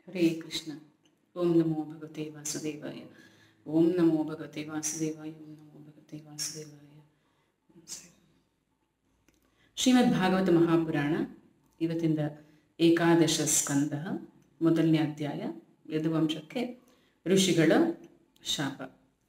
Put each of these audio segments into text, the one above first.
ಹರೇ ಕೃಷ್ಣ ಓಂ ನಮೋ ಭಗವತೆ ವಾಸುದೇವಾಯ ಓಂ ನಮೋ ಭಗವತೆ ವಾಸುದೇವಾಯ ಓಂ ನಮೋ ಭಗವತೆ ವಾಸುದೇವಾಯ ಶ್ರೀಮದ್ ಭಾಗವತ ಮಹಾಪುರಾಣ ಇವತ್ತಿಂದ ಏಕಾದಶ ಸ್ಕಂದ ಮೊದಲನೇ ಅಧ್ಯಾಯ ಯದುವಂಶಕ್ಕೆ ಋಷಿಗಳ ಶಾಪ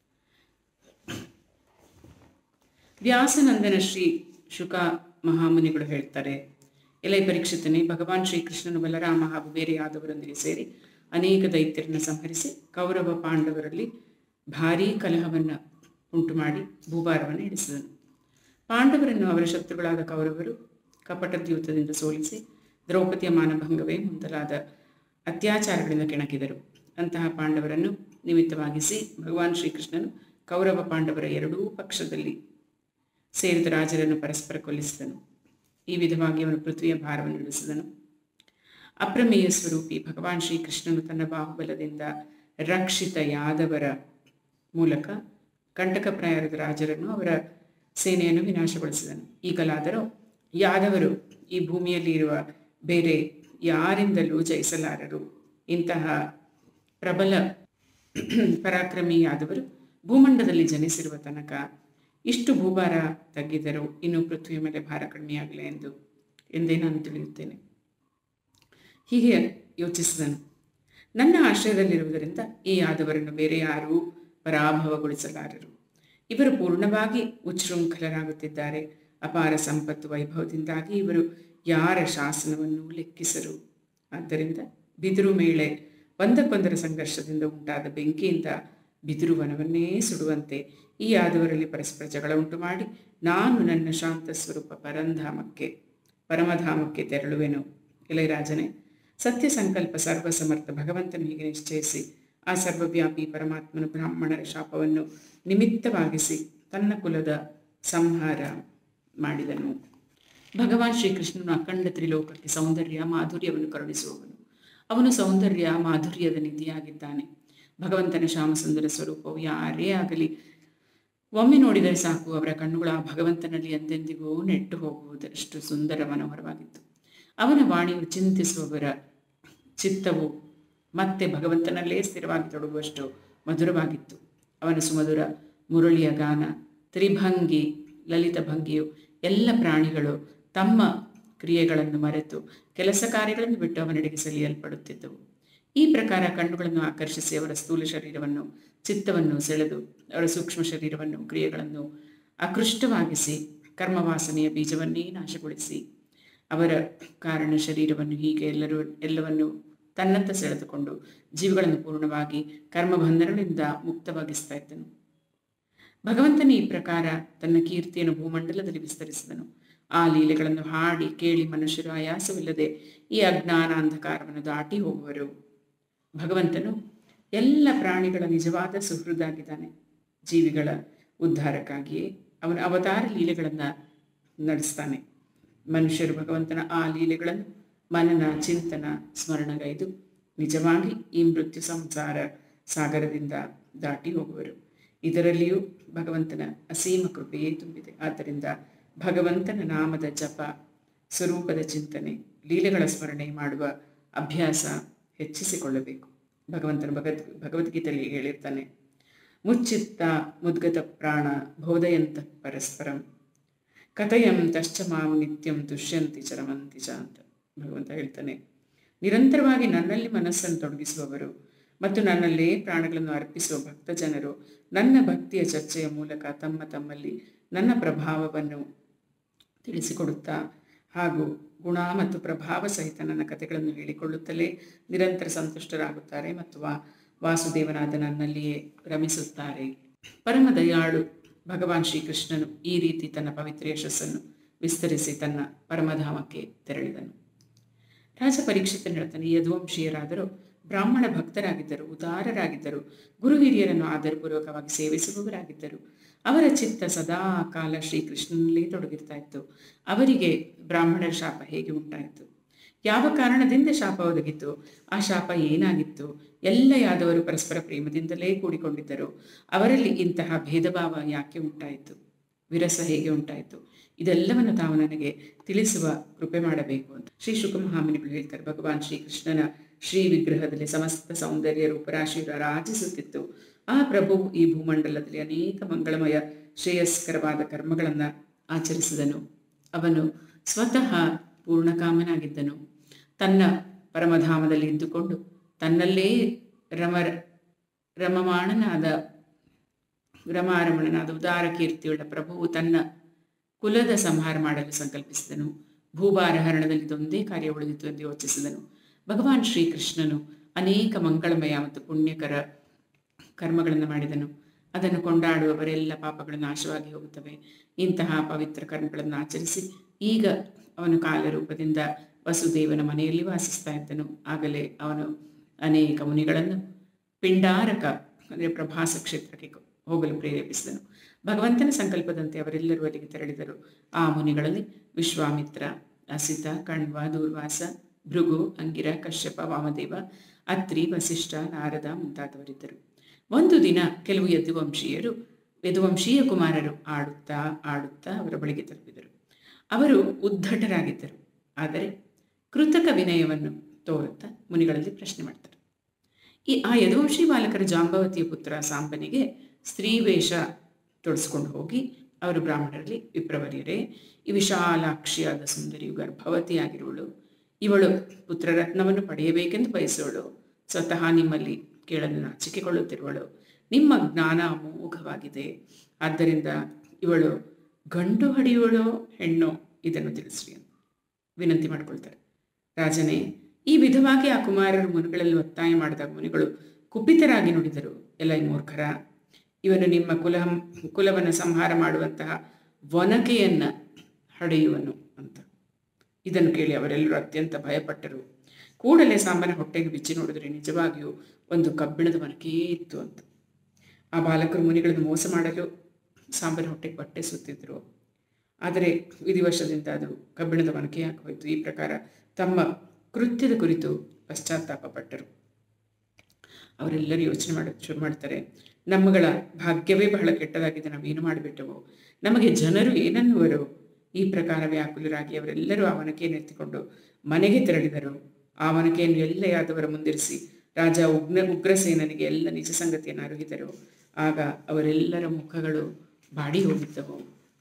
ವ್ಯಾಸನಂದನ ಶ್ರೀ ಶುಕ ಮಹಾಮುನಿಗಳು ಹೇಳ್ತಾರೆ ಎಲೈ ಪರೀಕ್ಷಿತನೇ ಭಗವಾನ್ ಶ್ರೀಕೃಷ್ಣನು ಬಲರಾಮ ಹಾಗೂ ಬೇರೆಯಾದವರೊಂದಿಗೆ ಸೇರಿ ಅನೇಕ ದೈತ್ಯರನ್ನು ಸಂಹರಿಸಿ ಕೌರವ ಪಾಂಡವರಲ್ಲಿ ಭಾರೀ ಕಲಹವನ್ನು ಉಂಟು ಮಾಡಿ ಭೂಭಾರವನ್ನು ಇಡಿಸಿದನು ಪಾಂಡವರನ್ನು ಅವರ ಶತ್ರುಗಳಾದ ಕೌರವರು ಕಪಟದ್ಯೂತದಿಂದ ಸೋಲಿಸಿ ದ್ರೌಪದಿಯ ಮಾನಭಂಗವೇ ಮುಂತಾದ ಅತ್ಯಾಚಾರಗಳಿಂದ ಕೆಣಕಿದರು ಅಂತಹ ಪಾಂಡವರನ್ನು ನಿಮಿತ್ತವಾಗಿಸಿ ಭಗವಾನ್ ಶ್ರೀಕೃಷ್ಣನು ಕೌರವ ಪಾಂಡವರ ಎರಡೂ ಪಕ್ಷದಲ್ಲಿ ಸೇರಿದ ರಾಜರನ್ನು ಪರಸ್ಪರ ಕೊಲ್ಲಿಸಿದನು ಈ ವಿಧವಾಗಿ ಅವನು ಪೃಥ್ವಿಯ ಭಾರವನ್ನು ಇಳಿಸಿದನು ಅಪ್ರಮೇಯ ಸ್ವರೂಪಿ ಭಗವಾನ್ ಶ್ರೀಕೃಷ್ಣನು ತನ್ನ ಬಾಹುಬಲದಿಂದ ರಕ್ಷಿತ ಯಾದವರ ಮೂಲಕ ಕಂಟಕಪ್ರಾಯರದ ರಾಜರನ್ನು ಅವರ ಸೇನೆಯನ್ನು ವಿನಾಶಗೊಳಿಸಿದನು ಈಗಲಾದರೂ ಯಾದವರು ಈ ಭೂಮಿಯಲ್ಲಿ ಇರುವ ಬೇರೆ ಯಾರಿಂದಲೂ ಜಯಿಸಲಾರರು ಇಂತಹ ಪ್ರಬಲ ಪರಾಕ್ರಮಿ ಯಾದವರು ಭೂಮಂಡದಲ್ಲಿ ಜನಿಸಿರುವ ತನಕ ಇಷ್ಟು ಭೂಭಾರ ತಗ್ಗಿದರೂ ಇನ್ನೂ ಪೃಥ್ವಿಯ ಮೇಲೆ ಭಾರ ಕಡಿಮೆಯಾಗಲಿ ಎಂದು ಎಂದೇ ನಾನು ತಿಳಿಯುತ್ತೇನೆ ಹೀಗೆ ಯೋಚಿಸಿದನು ನನ್ನ ಆಶ್ರಯದಲ್ಲಿರುವುದರಿಂದ ಈ ಯಾದವರನ್ನು ಬೇರೆ ಯಾರೂ ಪರಾಭವಗೊಳಿಸಲಾರರು ಇವರು ಪೂರ್ಣವಾಗಿ ಉಚ್ಛೃಂಖಲರಾಗುತ್ತಿದ್ದಾರೆ ಅಪಾರ ಸಂಪತ್ತು ವೈಭವದಿಂದಾಗಿ ಇವರು ಯಾರ ಶಾಸನವನ್ನು ಲೆಕ್ಕಿಸರು ಆದ್ದರಿಂದ ಬಿದಿರು ಮೇಳೆ ಒಂದಕ್ಕೊಂದರ ಸಂಘರ್ಷದಿಂದ ಉಂಟಾದ ಬೆಂಕಿಯಿಂದ ಬಿದಿರು ವನವನ್ನೇ ಸುಡುವಂತೆ ಈ ಯಾದವರಲ್ಲಿ ಪರಸ್ಪರ ಜಗಳ ಉಂಟು ಮಾಡಿ ನಾನು ನನ್ನ ಶಾಂತ ಸ್ವರೂಪ ಪರಂಧಾಮಕ್ಕೆ ಪರಮಧಾಮಕ್ಕೆ ತೆರಳುವೆನು ಇಳೆಯರಾಜನೇ ಸತ್ಯ ಸಂಕಲ್ಪ ಸರ್ವಸಮರ್ಥ ಭಗವಂತನು ಹೀಗೆ ನಿಶ್ಚಯಿಸಿ ಆ ಸರ್ವವ್ಯಾಪಿ ಪರಮಾತ್ಮನು ಬ್ರಾಹ್ಮಣರ ಶಾಪವನ್ನು ನಿಮಿತ್ತವಾಗಿಸಿ ತನ್ನ ಕುಲದ ಸಂಹಾರ ಮಾಡಿದನು ಭಗವಾನ್ ಶ್ರೀಕೃಷ್ಣನು ಅಖಂಡ ತ್ರಿಲೋಕಕ್ಕೆ ಸೌಂದರ್ಯ ಮಾಧುರ್ಯವನ್ನು ಕರುಣಿಸುವವನು ಅವನು ಸೌಂದರ್ಯ ಮಾಧುರ್ಯದ ನಿಧಿಯಾಗಿದ್ದಾನೆ ಭಗವಂತನ ಶ್ಯಾಮಸುಂದರ ಸ್ವರೂಪವು ಯಾರೇ ಆಗಲಿ ಒಮ್ಮೆ ನೋಡಿದರೆ ಸಾಕು ಅವರ ಕಣ್ಣುಗಳು ಆ ಭಗವಂತನಲ್ಲಿ ಎಂದೆಂದಿಗೂ ನೆಟ್ಟು ಹೋಗುವುದಷ್ಟು ಸುಂದರ ಮನೋಹರವಾಗಿತ್ತು ಅವನ ವಾಣಿಯು ಚಿಂತಿಸುವವರ ಚಿತ್ತವು ಮತ್ತೆ ಭಗವಂತನಲ್ಲೇ ಸ್ಥಿರವಾಗಿ ತೊಡಗುವಷ್ಟು ಮಧುರವಾಗಿತ್ತು ಅವನ ಸುಮಧುರ ಮುರಳಿಯ ಗಾನ ತ್ರಿಭಂಗಿ ಲಲಿತ ಭಂಗಿಯು ಎಲ್ಲ ಪ್ರಾಣಿಗಳು ತಮ್ಮ ಕ್ರಿಯೆಗಳನ್ನು ಮರೆತು ಕೆಲಸ ಕಾರ್ಯಗಳನ್ನು ಬಿಟ್ಟು ಅವನೆಡೆಗೆ ಸೆಳೆಯಲ್ಪಡುತ್ತಿದ್ದವು ಈ ಪ್ರಕಾರ ಕಣ್ಣುಗಳನ್ನು ಆಕರ್ಷಿಸಿ ಅವರ ಸ್ಥೂಲ ಶರೀರವನ್ನು ಚಿತ್ತವನ್ನು ಸೆಳೆದು ಅವರ ಸೂಕ್ಷ್ಮ ಶರೀರವನ್ನು ಕ್ರಿಯೆಗಳನ್ನು ಅಕೃಷ್ಟವಾಗಿಸಿ ಕರ್ಮವಾಸನೆಯ ಬೀಜವನ್ನೇ ನಾಶಗೊಳಿಸಿ ಅವರ ಕಾರಣ ಶರೀರವನ್ನು ಹೀಗೆ ಎಲ್ಲರೂ ಎಲ್ಲವನ್ನು ತನ್ನತ್ತ ಸೆಳೆದುಕೊಂಡು ಜೀವಗಳನ್ನು ಪೂರ್ಣವಾಗಿ ಕರ್ಮಬಂಧನಗಳಿಂದ ಮುಕ್ತವಾಗಿಸ್ತಾ ಇದ್ದನು ಭಗವಂತನು ಈ ಪ್ರಕಾರ ತನ್ನ ಕೀರ್ತಿಯನ್ನು ಭೂಮಂಡಲದಲ್ಲಿ ವಿಸ್ತರಿಸಿದನು ಆ ಲೀಲೆಗಳನ್ನು ಹಾಡಿ ಕೇಳಿ ಮನುಷ್ಯರು ಆಯಾಸವಿಲ್ಲದೆ ಈ ಅಜ್ಞಾನ ಅಂಧಕಾರವನ್ನು ದಾಟಿ ಹೋಗುವರು ಭಗವಂತನು ಎಲ್ಲ ಪ್ರಾಣಿಗಳ ನಿಜವಾದ ಸುಹೃದಾಗಿದ್ದಾನೆ ಜೀವಿಗಳ ಉದ್ಧಾರಕ್ಕಾಗಿಯೇ ಅವನ ಅವತಾರ ಲೀಲೆಗಳನ್ನು ನಡೆಸ್ತಾನೆ ಮನುಷ್ಯರು ಭಗವಂತನ ಆ ಲೀಲೆಗಳನ್ನು ಮನನ ಚಿಂತನ ಸ್ಮರಣಗೈದು ನಿಜವಾಗಿ ಈ ಮೃತ್ಯು ಸಂಸಾರ ಸಾಗರದಿಂದ ದಾಟಿ ಹೋಗುವರು ಇದರಲ್ಲಿಯೂ ಭಗವಂತನ ಅಸೀಮ ಕೃಪೆಯೇ ತುಂಬಿದೆ ಆದ್ದರಿಂದ ಭಗವಂತನ ನಾಮದ ಜಪ ಸ್ವರೂಪದ ಚಿಂತನೆ ಲೀಲೆಗಳ ಸ್ಮರಣೆ ಮಾಡುವ ಅಭ್ಯಾಸ ಹೆಚ್ಚಿಸಿಕೊಳ್ಳಬೇಕು ಭಗವಂತನ ಭಗವದ್ ಭಗವದ್ಗೀತೆಯಲ್ಲಿ ಹೇಳಿರ್ತಾನೆ ಮುಚ್ಚಿತ್ತ ಮುದ್ಗತ ಪ್ರಾಣ ಬೋಧಯಂತ ಪರಸ್ಪರಂ ಕಥಯಂ ತಶ್ಚ ಮಾಂ ನಿತ್ಯಂ ದುಷ್ಯಂತಿ ಚರಮಂತಿ ಚ ಅಂತ ಭಗವಂತ ಹೇಳ್ತಾನೆ ನಿರಂತರವಾಗಿ ನನ್ನಲ್ಲಿ ಮನಸ್ಸನ್ನು ತೊಡಗಿಸುವವರು ಮತ್ತು ನನ್ನಲ್ಲೇ ಪ್ರಾಣಗಳನ್ನು ಅರ್ಪಿಸುವ ಭಕ್ತ ಜನರು ನನ್ನ ಭಕ್ತಿಯ ಚರ್ಚೆಯ ಮೂಲಕ ತಮ್ಮ ತಮ್ಮಲ್ಲಿ ನನ್ನ ಪ್ರಭಾವವನ್ನು ತಿಳಿಸಿಕೊಡುತ್ತಾ ಹಾಗೂ ಗುಣ ಮತ್ತು ಪ್ರಭಾವ ಸಹಿತ ನನ್ನ ಕಥೆಗಳನ್ನು ಹೇಳಿಕೊಳ್ಳುತ್ತಲೇ ನಿರಂತರ ಸಂತುಷ್ಟರಾಗುತ್ತಾರೆ ಮತ್ತು ವಾ ವಾಸುದೇವನಾದ ನನ್ನಲ್ಲಿಯೇ ರಮಿಸುತ್ತಾರೆ ಪರಮ ದಯಾಳು ಭಗವಾನ್ ಶ್ರೀಕೃಷ್ಣನು ಈ ರೀತಿ ತನ್ನ ಪವಿತ್ರ ಯಶಸ್ಸನ್ನು ವಿಸ್ತರಿಸಿ ತನ್ನ ಪರಮಧಾಮಕ್ಕೆ ತೆರಳಿದನು ರಾಜ ಪರೀಕ್ಷಿತನು ಹೇಳ್ತಾನೆ ಯದುವಂಶೀಯರಾದರೂ ಬ್ರಾಹ್ಮಣ ಭಕ್ತರಾಗಿದ್ದರು ಉದಾರರಾಗಿದ್ದರು ಗುರು ಹಿರಿಯರನ್ನು ಆದರಪೂರ್ವಕವಾಗಿ ಸೇವಿಸುವವರಾಗಿದ್ದರು ಅವರ ಚಿತ್ತ ಸದಾ ಕಾಲ ಶ್ರೀಕೃಷ್ಣನಲ್ಲೇ ತೊಡಗಿರ್ತಾ ಇತ್ತು ಅವರಿಗೆ ಬ್ರಾಹ್ಮಣರ ಶಾಪ ಹೇಗೆ ಉಂಟಾಯಿತು ಯಾವ ಕಾರಣದಿಂದ ಶಾಪ ಒದಗಿತ್ತು ಆ ಶಾಪ ಏನಾಗಿತ್ತು ಎಲ್ಲ ಯಾದವರು ಪರಸ್ಪರ ಪ್ರೇಮದಿಂದಲೇ ಕೂಡಿಕೊಂಡಿದ್ದರು ಅವರಲ್ಲಿ ಇಂತಹ ಭೇದಭಾವ ಯಾಕೆ ಉಂಟಾಯಿತು ವಿರಸ ಹೇಗೆ ಉಂಟಾಯಿತು ಇದೆಲ್ಲವನ್ನು ತಾವು ನನಗೆ ತಿಳಿಸುವ ಕೃಪೆ ಮಾಡಬೇಕು ಅಂತ ಶ್ರೀ ಶುಕಮಹಾಮುನಿಗಳು ಹೇಳ್ತಾರೆ ಭಗವಾನ್ ಶ್ರೀಕೃಷ್ಣನ ಶ್ರೀ ವಿಗ್ರಹದಲ್ಲಿ ಸಮಸ್ತ ಸೌಂದರ್ಯ ರೂಪರಾಶಿ ರಾಜಿಸುತ್ತಿತ್ತು ಆ ಪ್ರಭು ಈ ಭೂಮಂಡಲದಲ್ಲಿ ಅನೇಕ ಮಂಗಳಮಯ ಶ್ರೇಯಸ್ಕರವಾದ ಕರ್ಮಗಳನ್ನು ಆಚರಿಸಿದನು ಅವನು ಸ್ವತಃ ಪೂರ್ಣಕಾಮನಾಗಿದ್ದನು ತನ್ನ ಪರಮಧಾಮದಲ್ಲಿ ಇದ್ದುಕೊಂಡು ತನ್ನಲ್ಲೇ ರಮ ರಮಮಾಣನಾದ ರಮಾರಮಣನಾದ ಉದಾರ ಕೀರ್ತಿಯುಳ್ಳ ಪ್ರಭುವು ತನ್ನ ಕುಲದ ಸಂಹಾರ ಮಾಡಲು ಸಂಕಲ್ಪಿಸಿದನು ಭೂಭಾರ ಹರಣದಲ್ಲಿ ಇದೊಂದೇ ಕಾರ್ಯ ಉಳಿದಿತ್ತು ಎಂದು ಯೋಚಿಸಿದನು ಭಗವಾನ್ ಶ್ರೀಕೃಷ್ಣನು ಅನೇಕ ಮಂಗಳಮಯ ಮತ್ತು ಪುಣ್ಯಕರ ಕರ್ಮಗಳನ್ನು ಮಾಡಿದನು ಅದನ್ನು ಕೊಂಡಾಡುವವರೆಲ್ಲ ಪಾಪಗಳು ನಾಶವಾಗಿ ಹೋಗುತ್ತವೆ ಇಂತಹ ಪವಿತ್ರ ಕರ್ಮಗಳನ್ನು ಆಚರಿಸಿ ಈಗ ಅವನು ಕಾಲರೂಪದಿಂದ ವಸುದೇವನ ಮನೆಯಲ್ಲಿ ವಾಸಿಸ್ತಾ ಇದ್ದನು ಆಗಲೇ ಅವನು ಅನೇಕ ಮುನಿಗಳನ್ನು ಪಿಂಡಾರಕ ಅಂದರೆ ಪ್ರಭಾಸ ಕ್ಷೇತ್ರಕ್ಕೆ ಹೋಗಲು ಪ್ರೇರೇಪಿಸಿದನು ಭಗವಂತನ ಸಂಕಲ್ಪದಂತೆ ಅವರೆಲ್ಲರೂ ಅಲ್ಲಿಗೆ ತೆರಳಿದರು ಆ ಮುನಿಗಳಲ್ಲಿ ವಿಶ್ವಾಮಿತ್ರ ಅಸಿತ ಕಣ್ವ ದೂರ್ವಾಸ ಭೃಗು ಅಂಗಿರ ಕಶ್ಯಪ ವಾಮದೇವ ಅತ್ರಿ ವಸಿಷ್ಠ ನಾರದ ಮುಂತಾದವರಿದ್ದರು ಒಂದು ದಿನ ಕೆಲವು ಯದುವಂಶೀಯರು ಯದುವಂಶೀಯ ಕುಮಾರರು ಆಡುತ್ತಾ ಆಡುತ್ತಾ ಅವರ ಬಳಿಗೆ ತಲುಪಿದರು ಅವರು ಉದ್ಧಟರಾಗಿದ್ದರು ಆದರೆ ಕೃತಕ ವಿನಯವನ್ನು ತೋರುತ್ತಾ ಮುನಿಗಳಲ್ಲಿ ಪ್ರಶ್ನೆ ಮಾಡ್ತಾರೆ ಈ ಆ ಯದುವಂಶಿ ಬಾಲಕರ ಜಾಂಬವತಿಯ ಪುತ್ರ ಸಾಂಬನಿಗೆ ಸ್ತ್ರೀ ವೇಷ ತೊಡಸ್ಕೊಂಡು ಹೋಗಿ ಅವರು ಬ್ರಾಹ್ಮಣರಲ್ಲಿ ವಿಪ್ರವರ್ಯರೇ ಈ ವಿಶಾಲಾಕ್ಷಿಯಾದ ಸುಂದರಿಯು ಗರ್ಭವತಿಯಾಗಿರುವಳು ಇವಳು ಪುತ್ರರತ್ನವನ್ನು ಪಡೆಯಬೇಕೆಂದು ಬಯಸುವಳು ಸ್ವತಃ ನಿಮ್ಮಲ್ಲಿ ಕೇಳಲು ನಾಚಿಕೆಗೊಳ್ಳುತ್ತಿರುವಳು ನಿಮ್ಮ ಜ್ಞಾನ ಅಮೋಘವಾಗಿದೆ ಆದ್ದರಿಂದ ಇವಳು ಗಂಡು ಹಡಿಯುವಳೋ ಹೆಣ್ಣೋ ಇದನ್ನು ತಿಳಿಸ್ರಿ ಅಂತ ವಿನಂತಿ ಮಾಡ್ಕೊಳ್ತಾರೆ ರಾಜನೇ ಈ ವಿಧವಾಗಿ ಆ ಕುಮಾರರು ಮುನಿಗಳಲ್ಲಿ ಒತ್ತಾಯ ಮಾಡಿದಾಗ ಮುನಿಗಳು ಕುಪಿತರಾಗಿ ನುಡಿದರು ಎಲ್ಲ ಈ ಮೂರ್ಖರ ಇವನು ನಿಮ್ಮ ಕುಲ ಕುಲವನ್ನು ಸಂಹಾರ ಮಾಡುವಂತಹ ವನಕೆಯನ್ನ ಹಡೆಯುವನು ಅಂತ ಇದನ್ನು ಕೇಳಿ ಅವರೆಲ್ಲರೂ ಅತ್ಯಂತ ಭಯಪಟ್ಟರು ಕೂಡಲೇ ಸಾಂಬನ ಹೊಟ್ಟೆಗೆ ಬಿಚ್ಚಿ ನೋಡಿದ್ರೆ ನಿಜವಾಗಿಯೂ ಒಂದು ಕಬ್ಬಿಣದ ವನಕೆಯೇ ಇತ್ತು ಅಂತ ಆ ಬಾಲಕರು ಮುನಿಗಳನ್ನು ಮೋಸ ಮಾಡಲು ಸಾಂಬನ ಹೊಟ್ಟೆಗೆ ಬಟ್ಟೆ ಸುತ್ತಿದ್ರು ಆದರೆ ವಿಧಿವಶದಿಂದ ಅದು ಕಬ್ಬಿಣದ ವನಕೆಯಾಗಿ ಹೋಯಿತು ಈ ಪ್ರಕಾರ ತಮ್ಮ ಕೃತ್ಯದ ಕುರಿತು ಪಶ್ಚಾತ್ತಾಪ ಪಟ್ಟರು ಅವರೆಲ್ಲರೂ ಯೋಚನೆ ಮಾಡೋದು ಶುರು ಮಾಡ್ತಾರೆ ನಮ್ಮಗಳ ಭಾಗ್ಯವೇ ಬಹಳ ಕೆಟ್ಟದಾಗಿದೆ ನಾವೇನು ಮಾಡಿಬಿಟ್ಟವು ನಮಗೆ ಜನರು ಏನನ್ನುವರು ಈ ಪ್ರಕಾರ ವ್ಯಾಕುಲರಾಗಿ ಅವರೆಲ್ಲರೂ ಆ ವನಕೆಯನ್ನು ಎತ್ತಿಕೊಂಡು ಮನೆಗೆ ತೆರಳಿದರು ಆ ವನಕೆಯನ್ನು ಎಲ್ಲೆಯಾದವರ ಮುಂದಿರಿಸಿ ರಾಜ ಉಗ್ನ ಉಗ್ರಸೇನನಿಗೆ ಎಲ್ಲ ನಿಜ ಸಂಗತಿಯನ್ನು ಅರುಹಿದರು ಆಗ ಅವರೆಲ್ಲರ ಮುಖಗಳು ಬಾಡಿ ಹೋಗಿದ್ದವು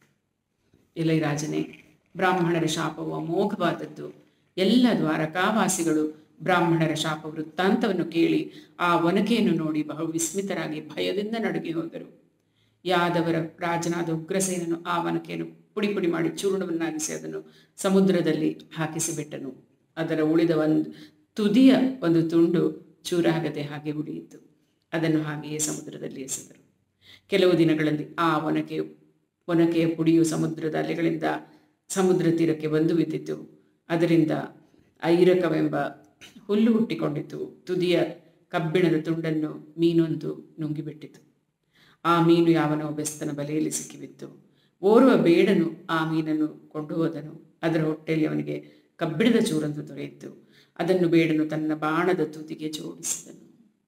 ಎಲೈ ರಾಜನೇ ಬ್ರಾಹ್ಮಣರ ಶಾಪವು ಅಮೋಘವಾದದ್ದು ಎಲ್ಲ ದ್ವಾರಕಾವಾಸಿಗಳು ಬ್ರಾಹ್ಮಣರ ಶಾಪ ವೃತ್ತಾಂತವನ್ನು ಕೇಳಿ ಆ ವನಕೆಯನ್ನು ನೋಡಿ ಬಹು ವಿಸ್ಮಿತರಾಗಿ ಭಯದಿಂದ ನಡುಗಿ ಹೋದರು ಯಾದವರ ರಾಜನಾದ ಉಗ್ರಸೇನನು ಆ ವನಕೆಯನ್ನು ಪುಡಿ ಪುಡಿ ಮಾಡಿ ಚೂರ್ಣವನ್ನಾಗಿಸಿ ಅದನ್ನು ಸಮುದ್ರದಲ್ಲಿ ಹಾಕಿಸಿಬಿಟ್ಟನು ಅದರ ಉಳಿದ ಒಂದು ತುದಿಯ ಒಂದು ತುಂಡು ಚೂರಾಗದೆ ಹಾಗೆ ಉಳಿಯಿತು ಅದನ್ನು ಹಾಗೆಯೇ ಸಮುದ್ರದಲ್ಲಿ ಎಸೆದರು ಕೆಲವು ದಿನಗಳಲ್ಲಿ ಆ ಒನಕೆ ಒನಕೆಯ ಪುಡಿಯು ಸಮುದ್ರದ ಅಲೆಗಳಿಂದ ಸಮುದ್ರ ತೀರಕ್ಕೆ ಬಂದು ಬಿದ್ದಿತು ಅದರಿಂದ ಐರಕವೆಂಬ ಹುಲ್ಲು ಹುಟ್ಟಿಕೊಂಡಿತು ತುದಿಯ ಕಬ್ಬಿಣದ ತುಂಡನ್ನು ಮೀನೊಂದು ನುಂಗಿಬಿಟ್ಟಿತು ಆ ಮೀನು ಯಾವನೋ ಬೆಸ್ತನ ಬಲೆಯಲ್ಲಿ ಸಿಕ್ಕಿಬಿತ್ತು ಓರ್ವ ಬೇಡನು ಆ ಮೀನನ್ನು ಕೊಂಡು ಹೋದನು ಅದರ ಹೊಟ್ಟೆಯಲ್ಲಿ ಅವನಿಗೆ ಕಬ್ಬಿಣದ ಚೂರೊಂದು ದೊರೆಯಿತು ಅದನ್ನು ಬೇಡನು ತನ್ನ ಬಾಣದ ತುದಿಗೆ ಜೋಡಿಸಿದನು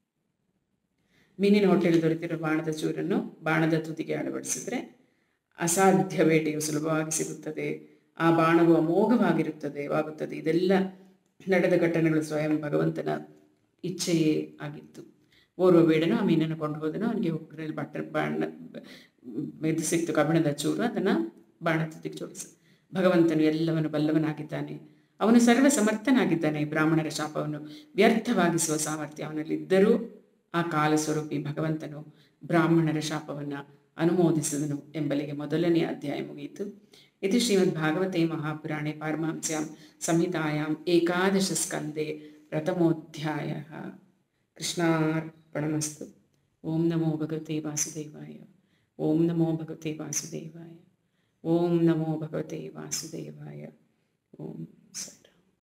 ಮೀನಿನ ಹೊಟ್ಟೆಯಲ್ಲಿ ದೊರೆತಿರುವ ಬಾಣದ ಚೂರನ್ನು ಬಾಣದ ತುದಿಗೆ ಅಳವಡಿಸಿದ್ರೆ ಅಸಾಧ್ಯ ಬೇಟೆಯು ಸುಲಭವಾಗಿ ಸಿಗುತ್ತದೆ ಆ ಬಾಣವು ಅಮೋಘವಾಗಿರುತ್ತದೆ ವಾಗುತ್ತದೆ ಇದೆಲ್ಲ ನಡೆದ ಘಟನೆಗಳು ಸ್ವಯಂ ಭಗವಂತನ ಇಚ್ಛೆಯೇ ಆಗಿತ್ತು ಓರ್ವ ಬೇಡನು ಆ ಮೀನನ್ನು ಕೊಂಡು ಹೋದನು ಅವನಿಗೆ ಹೊಟ್ಟೆಯಲ್ಲಿ ಬಟ್ಟ ಬಾಣ ಇದು ಸಿಕ್ತು ಕಬ್ಬಿಣದ ಚೂರು ಅದನ್ನು ಬಾಣ ತುದಿಗೆ ಜೋಡಿಸಿ ಭಗವಂತನು ಎಲ್ಲವನ್ನು ಬಲ್ಲವನಾಗಿದ್ದಾನೆ ಅವನು ಸರ್ವ ಸಮರ್ಥನಾಗಿದ್ದಾನೆ ಬ್ರಾಹ್ಮಣರ ಶಾಪವನ್ನು ವ್ಯರ್ಥವಾಗಿಸುವ ಸಾಮರ್ಥ್ಯ ಅವನಲ್ಲಿದ್ದರೂ ಆ ಕಾಲಸ್ವರೂಪಿ ಭಗವಂತನು ಬ್ರಾಹ್ಮಣರ ಶಾಪವನ್ನು ಅನುಮೋದಿಸಿದನು ಎಂಬಲ್ಲಿಗೆ ಮೊದಲನೇ ಅಧ್ಯಾಯ ಮುಗಿಯಿತು ಇದು ಶ್ರೀಮದ್ ಭಾಗವತೆ ಮಹಾಪುರಾಣೆ ಪಾರಮಾಂಸ್ಯಾಂ ಸಂಹಿತಾಯಾಂ ಏಕಾದಶ ಸ್ಕಂದೆ ಪ್ರಥಮೋಧ್ಯಾಯ ಕೃಷ್ಣಾರ್ಪಣಮಸ್ತು ಓಂ ನಮೋ ಭಗವತೆ ವಾಸುದೇವಾಯ ಓಂ ನಮೋ ಭಗವತೆ ವಾಸುದೇವಾಯ ಓಂ ನಮೋ ಭಗವತೆ ವಾಸುದೇವಾಯ ಓಂ ಸ